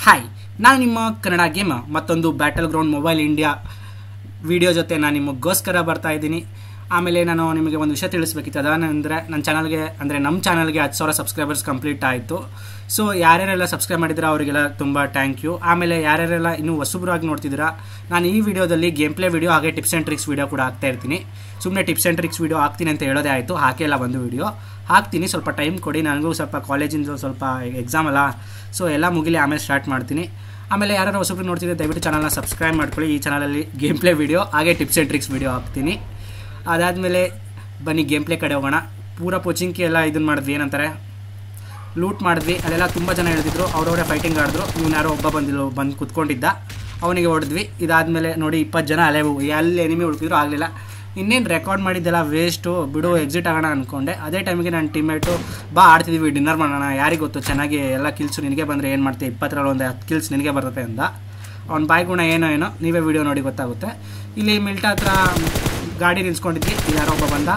hi ನಾನು ನಿಮ್ಮ Kannada game ಮತ್ತೊಂದು battle ground mobile India video ಜೊತೆ ನಾನು ನಿಮಗೋಸ್ಕರ ಬರ್ತಾ ಇದ್ದೀನಿ ಆಮೇಲೆ ನಾನು ನಿಮಗೆ ಒಂದು ವಿಷಯ ತಿಳಿಸ್ಬೇಕಿತ್ತು ಅದೇನೆಂದರೆ ನನ್ನ ಚಾನಲ್ಗೆ ಅಂದರೆ ನಮ್ಮ ಚಾನಲ್ಗೆ ಹತ್ತು ಸಾವಿರ ಸಬ್ಸ್ಕ್ರೈಬರ್ಸ್ ಕಂಪ್ಲೀಟ್ ಆಯಿತು ಸೊ ಯಾರ್ಯಾರೆಲ್ಲ ಸಬ್ಸ್ಕ್ರೈಬ್ ಮಾಡಿದ್ದೀರಾ ಅವರಿಗೆಲ್ಲ ತುಂಬ ಥ್ಯಾಂಕ್ ಯು ಆಮೇಲೆ ಯಾರ್ಯಾರೆಲ್ಲ ಇನ್ನೂ ಹೊಸಬ್ರಾಗಿ ನೋಡ್ತಿದ್ದೀರಾ ನಾನು ಈ ವಿಡಿಯೋದಲ್ಲಿ ಗೇಮ್ ಪ್ಲೇ ವಿಡಿಯೋ ಹಾಗೆ ಟಿಪ್ಸ್ ಆ್ಯಂಡ್ ಟ್ರಿಕ್ಸ್ ವಿಡಿಯೋ ಕೂಡ ಹಾಕ್ತಾ ಇರ್ತೀನಿ ಸುಮ್ಮನೆ ಟಿಪ್ಸ್ ಆ್ಯಂಡ್ ಟ್ರಿಕ್ಸ್ ವಿಡಿಯೋ ಹಾಕ್ತೀನಿ ಅಂತ ಹೇಳೋದೇ ಆಯಿತು ಹಾಕೇ ಇಲ್ಲ ಒಂದು ವಿಡಿಯೋ ಹಾಕ್ತೀನಿ ಸ್ವಲ್ಪ ಟೈಮ್ ಕೊಡಿ ನನಗೂ ಸ್ವಲ್ಪ ಕಾಲೇಜಿಂದ ಸ್ವಲ್ಪ ಎಕ್ಸಾಮ್ ಅಲ್ಲ ಸೊ ಎಲ್ಲ ಮುಗಿಲಿ ಆಮೇಲೆ ಸ್ಟಾರ್ಟ್ ಮಾಡ್ತೀನಿ ಆಮೇಲೆ ಯಾರು ಹೊಸಬ್ರು ನೋಡ್ತಿದ್ರೆ ದಯವಿಟ್ಟು ಚಾನಲ್ನ ಸಬ್ಸ್ಕ್ರೈಬ್ ಮಾಡ್ಕೊಳ್ಳಿ ಈ ಚಾನಲಲ್ಲಿ ಗೇಮ್ ಪ್ಲೇ ವಿಡಿಯೋ ಹಾಗೆ ಟಿಪ್ಸ್ ಆ್ಯಂಡ್ ಟ್ರಿಕ್ಸ್ ವಿಡಿಯೋ ಹಾಕ್ತೀನಿ ಅದಾದಮೇಲೆ ಬನ್ನಿ ಗೇಮ್ ಪ್ಲೇ ಕಡೆ ಹೋಗೋಣ ಪೂರ ಪೋಚಿಂಗ್ಗೆ ಎಲ್ಲ ಇದನ್ನು ಮಾಡಿದ್ವಿ ಏನಂತಾರೆ ಲೂಟ್ ಮಾಡಿದ್ವಿ ಅಲ್ಲೆಲ್ಲ ತುಂಬ ಜನ ಹೇಳ್ತಿದ್ರು ಅವ್ರವರೇ ಫೈಟಿಂಗ್ ಆಡಿದ್ರು ಇವ್ನು ಯಾರೋ ಒಬ್ಬ ಬಂದಿಲ್ಲ ಬಂದು ಕುತ್ಕೊಂಡಿದ್ದ ಅವನಿಗೆ ಹೊಡೆದ್ವಿ ಇದಾದಮೇಲೆ ನೋಡಿ ಇಪ್ಪತ್ತು ಜನ ಅಲ್ಲೇ ಎಲ್ಲಿ ಎನಿಮಿ ಹುಡುಕಿದ್ರು ಆಗಲಿಲ್ಲ ಇನ್ನೇನು ರೆಕಾರ್ಡ್ ಮಾಡಿದ್ದೆಲ್ಲ ವೇಸ್ಟು ಬಿಡು ಎಕ್ಸಿಟ್ ಆಗೋಣ ಅಂದ್ಕೊಂಡೆ ಅದೇ ಟೈಮಿಗೆ ನನ್ನ ಟೀಮೇಟು ಬಾ ಆಡ್ತಿದ್ವಿ ಡಿನ್ನರ್ ಮಾಡೋಣ ಯಾರಿಗೆ ಗೊತ್ತು ಚೆನ್ನಾಗಿ ಎಲ್ಲ ಕಿಲ್ಸು ನಿನಗೆ ಬಂದರೆ ಏನು ಮಾಡ್ತೀವಿ ಇಪ್ಪತ್ತರಲ್ಲಿ ಒಂದು ಹತ್ತು ಕಿಲ್ಸ್ ನಿನಗೆ ಬರುತ್ತೆ ಅಂದ ಅವ್ನ ಬಾಯಿ ಗುಣ ಏನೋ ಏನೋ ನೀವೇ ವಿಡಿಯೋ ನೋಡಿ ಗೊತ್ತಾಗುತ್ತೆ ಇಲ್ಲಿ ಮಿಲ್ಟ ಹತ್ರ ಗಾಡಿ ನಿಲ್ಸ್ಕೊಂಡಿದ್ವಿ ಇಲ್ಲಿ ಯಾರೋ ಒಬ್ಬ ಬಂದ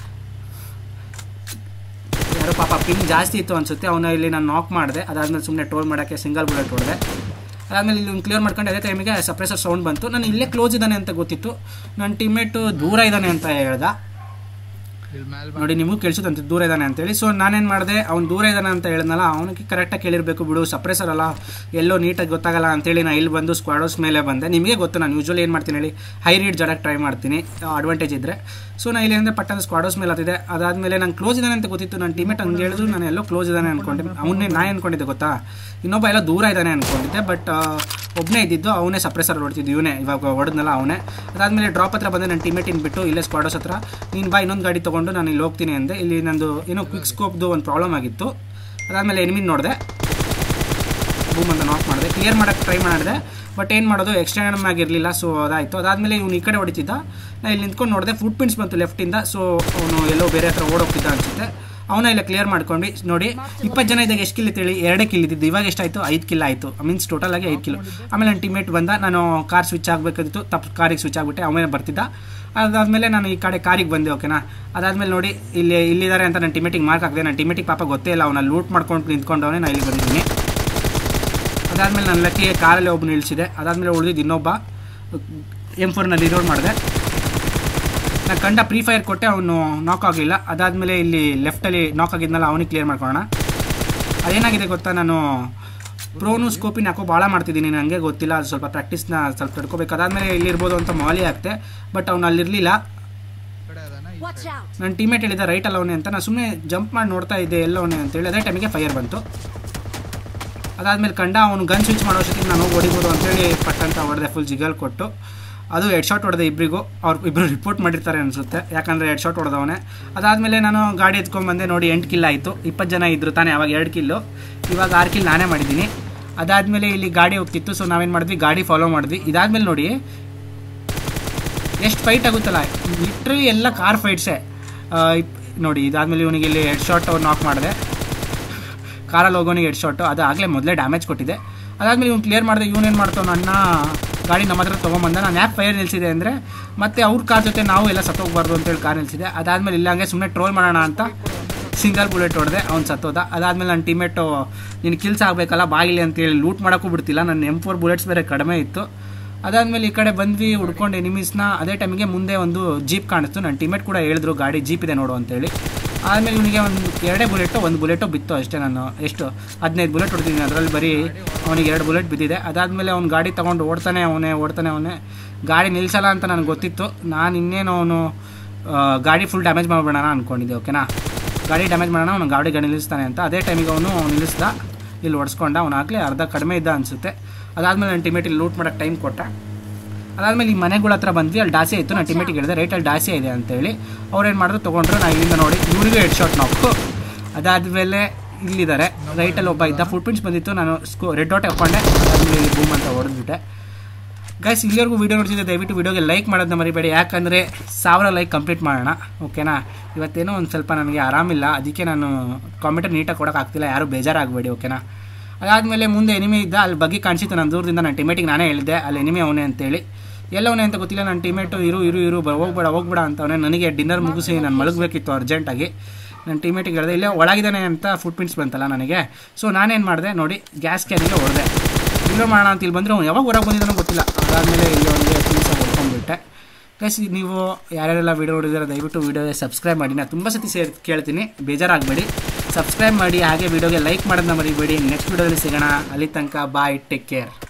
ಯಾರೋ ಪಾಪ ಪಿನ್ ಜಾಸ್ತಿ ಇತ್ತು ಅನ್ಸುತ್ತೆ ಅವನು ಇಲ್ಲಿ ನಾನು ನಾಕ್ ಮಾಡಿದೆ ಅದಾದ್ಮೇಲೆ ಸುಮ್ಮನೆ ಟೋಲ್ ಮಾಡೋಕ್ಕೆ ಸಿಂಗಲ್ ಬುಲೆಟ್ ಹೊಡೆದೆ ಅದಾದಮೇಲೆ ಇಲ್ಲಿ ಕ್ಲಿಯರ್ ಮಾಡ್ಕೊಂಡು ಅದೇ ಟೈಮಿಗೆ ಸಪ್ರೆಸರ್ ಸೌಂಡ್ ಬಂತು ನಾನು ಇಲ್ಲೇ ಕ್ಲೋಸ್ ಇದ್ದಾನೆ ಅಂತ ಗೊತ್ತಿತ್ತು ನನ್ನ ಟೀಮೇಟು ದೂರ ಇದ್ದಾನೆ ಅಂತ ಹೇಳ್ದ ನೋಡಿ ನಿಮಗೂ ಕೇಳಿಸುತ್ತಂತೆ ದೂರ ಇದ್ದಾನೆ ಅಂತೇಳಿ ಸೊ ನಾನೇನು ಮಾಡಿದೆ ಅವ್ನು ದೂರ ಇದ್ದಾನೆ ಅಂತ ಹೇಳಿದ್ನಲ್ಲ ಅವನಿಗೆ ಕರೆಕ್ಟಾಗಿ ಕೇಳಿರಬೇಕು ಬಿಡು ಸಪ್ರೆಸರ್ ಅಲ್ಲ ಎಲ್ಲೋ ನೀಟಾಗಿ ಗೊತ್ತಾಗಲ್ಲ ಅಂತೇಳಿ ನಾನು ಇಲ್ಲಿ ಬಂದು ಸ್ಕ್ವಾಡೋಸ್ ಮೇಲೆ ಬಂದೆ ನಿಮಗೆ ಗೊತ್ತು ನಾನು ಯೂಶ್ವಲಿ ಏನು ಮಾಡ್ತೀನಿ ಹೇಳಿ ಹೈ ರೀಡ್ ಜಡಕ್ಕೆ ಟ್ರೈ ಮಾಡ್ತೀನಿ ಅಡ್ವಾಂಟೇಜ್ ಇದ್ದರೆ ಸೊ ನಾನು ಇಲ್ಲಿ ಅಂದರೆ ಪಟ್ಟಣ ಸ್ಕ್ವಾಡೋಸ್ ಮೇಲೆ ಹತ್ತಿದೆ ಅದಾದಮೇಲೆ ನಾನು ಕ್ಲೋಸ್ ಇದ್ದಾನೆ ಅಂತ ಗೊತ್ತಿತ್ತು ನನ್ನ ಟೀಮೇಟ್ ಹಂಗೆ ಹೇಳಿದ್ರು ನಾನು ಎಲ್ಲೋ ಕ್ಲೋಸ್ ಇದ್ದಾನೆ ಅನ್ಕೊಂಡೆ ಅವನ್ನೇ ನಾನು ಅನ್ಕೊಂಡಿದ್ದೆ ಗೊತ್ತಾ ಇನ್ನೊಬ್ಬ ಎಲ್ಲ ದೂರ ಇದ್ದಾನೆ ಅನ್ಕೊಂಡಿದ್ದೆ ಬಟ್ ಒಬ್ಬನೇ ಇದ್ದಿದ್ದು ಅವನೇ ಸಪ್ರೆಸರ್ ಹೊಡ್ತಿದ್ದು ಇವನೇ ಇವಾಗ ಹೊಡೆದ್ನಲ್ಲ ಅವನೇ ಅದಾದಮೇಲೆ ಡ್ರಾಪ್ ಹತ್ರ ಬಂದೆ ನನ್ನ ಟೀಮೇಟಿನ ಬಿಟ್ಟು ಇಲ್ಲೇ ಸ್ಕ್ವಾಡೋಸ್ ಹತ್ರ ನೀನು ಬಾ ಇನ್ನೊಂದು ಗಾಡಿ ತೊಗೊಂಡು ನಾನು ಇಲ್ಲಿ ಹೋಗ್ತೀನಿ ಅಂದೆ ಇಲ್ಲಿ ನಂದು ಏನೋ ಕ್ವಿಕ್ ಸ್ಕೋಪ್ದು ಒಂದು ಪ್ರಾಬ್ಲಮ್ ಆಗಿತ್ತು ಅದಾದಮೇಲೆ ಎನಿಮಿನ್ ನೋಡಿದೆ ಬೂಮ್ ಅಂತ ನಾಕ್ ಮಾಡಿದೆ ಕ್ಲಿಯರ್ ಮಾಡೋಕ್ಕೆ ಟ್ರೈ ಮಾಡಿದೆ ಬಟ್ ಏನು ಮಾಡೋದು ಎಕ್ಸ್ಟರ್ನಮ್ ಆಗಿರಲಿಲ್ಲ ಸೊ ಅದಾಯಿತು ಅದಾದಮೇಲೆ ಇವ್ನು ಈ ಕಡೆ ಹೊಡಿತಿದ್ದ ನಾನು ಇಲ್ಲಿ ನಿಂತ್ಕೊಂಡು ನೋಡಿದೆ ಫುಟ್ ಪ್ರಿಂಟ್ಸ್ ಬಂತು ಲೆಫ್ಟಿಂದ ಸೊ ಅವನು ಎಲ್ಲೋ ಬೇರೆ ಹತ್ರ ಓಡೋಗ್ತಿದ್ದ ಅನಿಸುತ್ತೆ ಅವನ ಇಲ್ಲ ಕ್ಲಿಯರ್ ಮಾಡ್ಕೊಂಡು ನೋಡಿ ಇಪ್ಪತ್ತು ಜನ ಇದ್ದಾಗ ಎಷ್ಟು ಕಿಲ್ ಇತ್ತೇಳಿ ಎರಡೇ ಕಿಲ್ ಇದ್ದಿದ್ದು ಇವಾಗ ಎಷ್ಟಾಯಿತು ಐದು ಕಿಲ್ ಆಯಿತು ಮೀನ್ಸ್ ಟೋಟಲ್ ಆಗಿ ಐದು ಕಿಲೋ ಆಮೇಲೆ ನನ್ನ ಟೀಮೇಟ್ ಬಂದ ನಾನು ಕಾರ್ ಸ್ವಿಚ್ ಆಗಬೇಕಾಗಿತ್ತು ತಪ್ಪು ಕಾರಿಗೆ ಸ್ವಿಚ್ ಆಗಿಬಿಟ್ಟೆ ಅವನೇ ಬರ್ತಿದ್ದ ಅದಾದಮೇಲೆ ನಾನು ಈ ಕಡೆ ಕಾರಿಗೆ ಬಂದೆ ಓಕೆನಾ ಅದಾದಮೇಲೆ ನೋಡಿ ಇಲ್ಲಿ ಇಲ್ಲಿದ್ದಾರೆ ಅಂತ ನನ್ನ ಟೀಮೇಟಿಗೆ ಮಾರ್ಕ್ ಹಾಕಿದೆ ನನ್ನ ಟೀಮೇಟಿಗೆ ಪಾಪ ಗೊತ್ತೇ ಇಲ್ಲ ಅವನ ಲೂಟ್ ಮಾಡ್ಕೊಂಡು ನಿಂತ್ಕೊಂಡವನೇ ನಾನು ಇಲ್ಲಿ ಬಂದಿದ್ದೀನಿ ಅದಾದಮೇಲೆ ನನ್ನ ಲಕ್ಕಿ ಕಾರಲ್ಲಿ ಒಬ್ಬ ನಿಲ್ಲಿಸಿದೆ ಅದಾದಮೇಲೆ ಉಳಿದಿದ್ದು ಇನ್ನೊಬ್ಬ ಎಮ್ ಫೋರ್ನಲ್ಲಿ ರಿರೋಡ್ ಮಾಡಿದೆ ನಾನು ಕಂಡ ಪ್ರೀ ಫೈರ್ ಕೊಟ್ಟೆ ಅವನು ನಾಕ್ ಆಗಲಿಲ್ಲ ಅದಾದಮೇಲೆ ಇಲ್ಲಿ ಲೆಫ್ಟಲ್ಲಿ ನಾಕ್ ಆಗಿದ್ನಲ್ಲ ಅವನಿಗೆ ಕ್ಲಿಯರ್ ಮಾಡ್ಕೊಳ್ಳೋಣ ಅದೇನಾಗಿದೆ ಗೊತ್ತಾ ನಾನು ಪ್ರೋನು ಸ್ಕೋಪಿನ ಯಾಕೋ ಭಾಳ ಮಾಡ್ತಿದ್ದೀನಿ ನನಗೆ ಗೊತ್ತಿಲ್ಲ ಅದು ಸ್ವಲ್ಪ ಪ್ರಾಕ್ಟೀಸ್ನ ಸ್ವಲ್ಪ ತಡ್ಕೋಬೇಕು ಅದಾದಮೇಲೆ ಇಲ್ಲಿರ್ಬೋದು ಅಂತ ಮಾಲಿ ಆಗ್ತೆ ಬಟ್ ಅವ್ನು ಅಲ್ಲಿರಲಿಲ್ಲ ನನ್ನ ಟೀಮೇಟ್ ಹೇಳಿದ ರೈಟ್ ಅಲ್ಲ ಅವನೇ ಅಂತ ನಾನು ಸುಮ್ಮನೆ ಜಂಪ್ ಮಾಡಿ ನೋಡ್ತಾ ಇದ್ದೆ ಎಲ್ಲ ಅವನೇ ಅಂತೇಳಿ ಅದೇ ಟೈಮಿಗೆ ಫೈರ್ ಬಂತು ಅದಾದಮೇಲೆ ಕಂಡ ಅವನು ಗನ್ ಸ್ವಿಚ್ ಮಾಡೋ ಅಷ್ಟೊತ್ತಿಗೆ ನಾನು ಹೋಗಿ ಹೊಡಿಬೋದು ಅಂತೇಳಿ ಪಟ್ಟಂತ ಹೊಡೆದೆ ಫುಲ್ ಜಿಗಲ್ ಕೊಟ್ಟು ಅದು ಹೆಡ್ ಶಾಟ್ ಹೊಡೆದೆ ಇಬ್ಬರಿಗೂ ಅವ್ರು ಇಬ್ಬರು ರಿಪೋರ್ಟ್ ಮಾಡಿರ್ತಾರೆ ಅನಿಸುತ್ತೆ ಯಾಕಂದರೆ ಹೆಡ್ ಶಾಟ್ ಹೊಡೆದವನೇ ಅದಾದಮೇಲೆ ನಾನು ಗಾಡಿ ಎತ್ಕೊಂಡ್ಬಂದೆ ನೋಡಿ ಎಂಟು ಕಿಲ್ ಆಯಿತು ಇಪ್ಪತ್ತು ಜನ ಇದ್ದರು ತಾನೇ ಅವಾಗ ಎರಡು ಕಿಲ್ಲು ಇವಾಗ ಆರು ಕಿಲ್ ನಾನೇ ಮಾಡಿದ್ದೀನಿ ಅದಾದಮೇಲೆ ಇಲ್ಲಿ ಗಾಡಿ ಹೋಗ್ತಿತ್ತು ಸೊ ನಾವೇನು ಮಾಡಿದ್ವಿ ಗಾಡಿ ಫಾಲೋ ಮಾಡಿದ್ವಿ ಇದಾದಮೇಲೆ ನೋಡಿ ಎಷ್ಟು ಫೈಟ್ ಆಗುತ್ತಲ್ಲ ಲಿಟ್ರಲಿ ಎಲ್ಲ ಕಾರ್ ಫೈಟ್ಸೇ ನೋಡಿ ಇದಾದಮೇಲೆ ಇವನಿಗೆ ಇಲ್ಲಿ ಹೆಡ್ ಶಾಟ್ ನಾಕ್ ಮಾಡಿದೆ ಕಾರಲ್ಲಿ ಹೋಗೋನಿಗೆ ಹೆಡ್ ಶಾಟು ಅದು ಆಗಲೇ ಮೊದಲೇ ಡ್ಯಾಮೇಜ್ ಕೊಟ್ಟಿದೆ ಅದಾದಮೇಲೆ ಇವ್ನು ಕ್ಲಿಯರ್ ಮಾಡಿದೆ ಇವನೇನು ಮಾಡ್ತಾವ ನನ್ನ ಗಾಡಿ ನಮ್ಮ ಹತ್ರ ತೊಗೊಂಬಂದ ನಾನು ಯಾಕೆ ಫೈರ್ ನಿಲ್ಸಿದೆ ಅಂದರೆ ಮತ್ತೆ ಅವ್ರ ಕಾರ್ ಜೊತೆ ನಾವು ಎಲ್ಲ ಸತ್ತೋಗ್ಬಾರ್ದು ಅಂತೇಳಿ ಕಾರ್ ನಿಲ್ಸಿದೆ ಅದಾದಮೇಲೆ ಇಲ್ಲ ಹಂಗೆ ಸುಮ್ಮನೆ ಟ್ರೋಲ್ ಮಾಡೋಣ ಅಂತ ಸಿಂಗಲ್ ಬುಲೆಟ್ ಹೊಡೆದೆ ಅವ್ನು ಸತ್ತೋದ ಅದಾದಮೇಲೆ ನನ್ನ ಟೀಮೇಟು ನೀನು ಕಿಲ್ಸ್ ಆಗಬೇಕಲ್ಲ ಬಾಗಿಲಿ ಅಂತೇಳಿ ಲೂಟ್ ಮಾಡೋಕ್ಕೂ ಬಿಡ್ತಿಲ್ಲ ನನ್ನ ಎಮ್ ಫೋರ್ ಬುಲೆಟ್ಸ್ ಬೇರೆ ಕಡಿಮೆ ಇತ್ತು ಅದಾದಮೇಲೆ ಈ ಕಡೆ ಬಂದ್ವಿ ಹುಡ್ಕೊಂಡು ಎನಿಮೀಸ್ನ ಅದೇ ಟೈಮಿಗೆ ಮುಂದೆ ಒಂದು ಜೀಪ್ ಕಾಣಿಸ್ತು ನನ್ನ ಟೀಮೇಟ್ ಕೂಡ ಹೇಳಿದ್ರು ಗಾಡಿ ಜೀಪ್ ಇದೆ ನೋಡು ಅಂತೇಳಿ ಆದಮೇಲೆ ಇವನಿಗೆ ಒಂದು ಎರಡೇ ಬುಲೆಟು ಒಂದು ಬುಲೆಟು ಬಿತ್ತು ಅಷ್ಟೇ ನಾನು ಎಷ್ಟು ಹದಿನೈದು ಬುಲೆಟ್ ಹೊಡ್ತಿದ್ದೀನಿ ಅದರಲ್ಲಿ ಬರೀ ಅವನಿಗೆ ಎರಡು ಬುಲೆಟ್ ಬಿದ್ದಿದೆ ಅದಾದಮೇಲೆ ಅವ್ನು ಗಾಡಿ ತೊಗೊಂಡು ಓಡ್ತಾನೆ ಅವನೇ ಓಡ್ತಾನೆ ಅವನೇ ಗಾಡಿ ನಿಲ್ಸಲ್ಲ ಅಂತ ನನಗೆ ಗೊತ್ತಿತ್ತು ನಾನು ಇನ್ನೇನು ಅವನು ಗಾಡಿ ಫುಲ್ ಡ್ಯಾಮೇಜ್ ಮಾಡಿಬಿಡೋಣ ಅಂದ್ಕೊಂಡಿದ್ದೆ ಓಕೆನಾ ಗಾಡಿ ಡ್ಯಾಮೇಜ್ ಮಾಡೋಣ ಅವ್ನು ಗಾಡಿ ಗಾಡಿ ನಿಲ್ಲಿಸ್ತಾನೆ ಅಂತ ಅದೇ ಟೈಮಿಗೆ ಅವನು ನಿಲ್ಲಿಸ್ದ ಇಲ್ಲಿ ಹೊಡ್ಸ್ಕೊಂಡ ಅವ್ನು ಆಗಲೇ ಅರ್ಧ ಕಡಿಮೆ ಇದ್ದ ಅನಿಸುತ್ತೆ ಅದಾದಮೇಲೆ ನನ್ನ ಟೀಮೇಟ್ ಇಲ್ಲಿ ಲೂಟ್ ಮಾಡೋಕ್ಕೆ ಟೈಮ್ ಕೊಟ್ಟ ಅದಾದಮೇಲೆ ಈ ಮನೆಗಳ ಹತ್ರ ಬಂದ್ವಿ ಅಲ್ಲಿ ಡಾಸಿಯಾ ಇತ್ತು ನಾನು ಟೀಮೇಟಿಗೆ ಹೇಳಿದೆ ರೈಟಲ್ಲಿ ಡಾಸಿಯಾ ಇದೆ ಅಂತೇಳಿ ಅವ್ರೇನು ಮಾಡಿದ್ರು ತೊಗೊಂಡ್ರು ನಾನು ಇಲ್ಲಿಂದ ನೋಡಿ ಇವರಿಗೂ ಹೆಡ್ ಶಾಟ್ ನಾಕು ಅದಾದಮೇಲೆ ಇಲ್ಲಿದ್ದಾರೆ ರೈಟಲ್ಲಿ ಒಬ್ಬ ಇದ್ದ ಫುಟ್ ಪ್ರಿಂಟ್ಸ್ ಬಂದಿತ್ತು ನಾನು ಸ್ಕೋ ರೆಡ್ ಡಾಟ್ ಹಾಕೊಂಡೆ ಅದಾದಮೇಲೆ ಇಲ್ಲಿ ಬೂಮ್ ಅಂತ ಹೊಡೆದ್ಬಿಟ್ಟೆ ಗೈಸ್ ಇಲ್ಲಿವರೆಗೂ ವೀಡಿಯೋ ನೋಡ್ತಿದ್ದೆ ದಯವಿಟ್ಟು ವೀಡಿಯೋಗೆ ಲೈಕ್ ಮಾಡೋದನ್ನ ಮರಿಬೇಡಿ ಯಾಕಂದರೆ ಸಾವಿರ ಲೈಕ್ ಕಂಪ್ಲೀಟ್ ಮಾಡೋಣ ಓಕೆನಾ ಇವತ್ತೇನೋ ಒಂದು ಸ್ವಲ್ಪ ನನಗೆ ಆರಾಮಿಲ್ಲ ಅದಕ್ಕೆ ನಾನು ಕಾಮೆಂಟ್ ನೀಟಾಗಿ ಕೊಡೋಕ್ಕಾಗ್ತಿಲ್ಲ ಯಾರು ಬೇಜಾರಾಗಬೇಡಿ ಓಕೆನಾ ಅದಾದಮೇಲೆ ಮುಂದೆ ಎನಿಮಿ ಇದ್ದ ಅಲ್ಲಿ ಬಗ್ಗೆ ಕಾಣಿಸಿತ್ತು ನಾನು ದೂರದಿಂದ ನನ್ನ ಟೀಮೇಟಿಗೆ ನಾನೇ ಹೇಳಿದ್ದೆ ಅಲ್ಲಿ ಎನಿಮಿ ಅವನೇ ಅಂತೇಳಿ ಎಲ್ಲವನೇ ಅಂತ ಗೊತ್ತಿಲ್ಲ ನನ್ನ ಟೀಮೇಟು ಇರು ಇರು ಇರು ಬ ಹೋಗ್ಬೇಡ ಹೋಗ್ಬೇಡ ಅಂತವನೇ ನನಗೆ ಡಿನ್ನರ್ ಮುಗಿಸಿ ನಾನು ಮಲಗಬೇಕಿತ್ತು ಅರ್ಜೆಂಟಾಗಿ ನನ್ನ ಟೀಮೇಟಿಗೆ ಹೇಳಿದೆ ಇಲ್ಲೇ ಒಳಗಿದ್ದಾನೆ ಅಂತ ಫುಟ್ ಪ್ರಿಂಟ್ಸ್ ಬಂತಲ್ಲ ನನಗೆ ಸೊ ನಾನೇನು ಮಾಡಿದೆ ನೋಡಿ ಗ್ಯಾಸ್ ಕ್ಯಾನಿಗೆ ಹೊಡೆದೆ ಕ್ಲಿಯರ್ ಮಾಡೋಣ ಅಂತ ಇಲ್ಲಿ ಬಂದರೆ ಅವ್ನು ಯಾವಾಗ ಹೊರಗೆ ಬಂದಿದ್ದಾನೋ ಗೊತ್ತಿಲ್ಲ ಅದಾದಮೇಲೆ ಇಲ್ಲಿ ಒಂದು ಪೀಸ ಹೊಡ್ಕೊಂಡ್ಬಿಟ್ಟೆ ಗೈಸ್ ನೀವು ಯಾರ್ಯಾರೆಲ್ಲ ವೀಡಿಯೋ ನೋಡಿದಾರೆ ದಯವಿಟ್ಟು ವೀಡಿಯೋಗೆ ಸಬ್ಸ್ಕ್ರೈಬ್ ಮಾಡಿ ನಾನು ತುಂಬ ಸತಿ ಸೇರಿ ಕೇಳ್ತೀನಿ ಬೇಜಾರಾಗಬೇಡಿ ಸಬ್ಸ್ಕ್ರೈಬ್ ಮಾಡಿ ಹಾಗೆ ವೀಡಿಯೋಗೆ ಲೈಕ್ ಮಾಡೋದನ್ನ ಮರಿಬೇಡಿ ನೆಕ್ಸ್ಟ್ ವೀಡಿಯೋದಲ್ಲಿ ಸಿಗೋಣ ಅಲ್ಲಿ ತನಕ ಬಾಯ್ ಟೇಕ್ ಕೇರ್